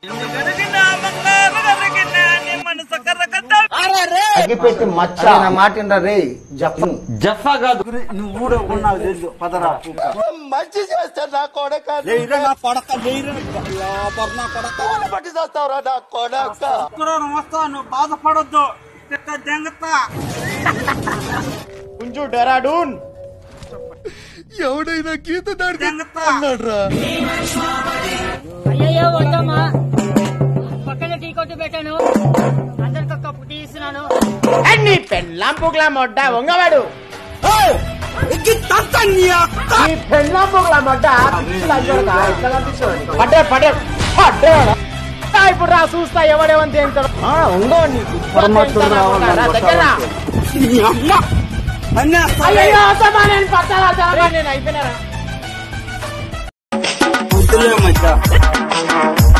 అగ్గిపెట్టి మచ్చ నా మాట వినరా రే జప్ప జఫా కాదు నువ్వు కూడా ఉన్నావు తెలుసు పదరా మంచి చేస్తే నా కొడక లేయిరా నా కొడక లేయిరా లాబర్ నా కొడక పట్టి చేస్తావురా నా కొడక శుక్రవారం వస్తా నువ్వు బాధపడొద్దు తిక్క దెంగతా కొంచెం డెరాడూన్ ఎవడైనా గీత దాడి దెంగతా అయ్యయ్యో వద్దమ్మా పక్కన టీ కొట్టు పెట్టాను అందరికి ఒక కప్పు టీ ఇస్తున్నాను నీ పెళ్ళాం పుగ్లా మొడ్డ వంగవాడు ఈ పెళ్ళాం పుగ్లా మొడ్డ పడ్డే పడ్డే పడ్డే ఇప్పుడు రా చూస్తా ఎవడేమని తేలుతాడు ఉందో నీకు దగ్గర అయ్యో అసమా నేను పట్టాలా నేను అయిపోయినారా వద్దులే మధ్య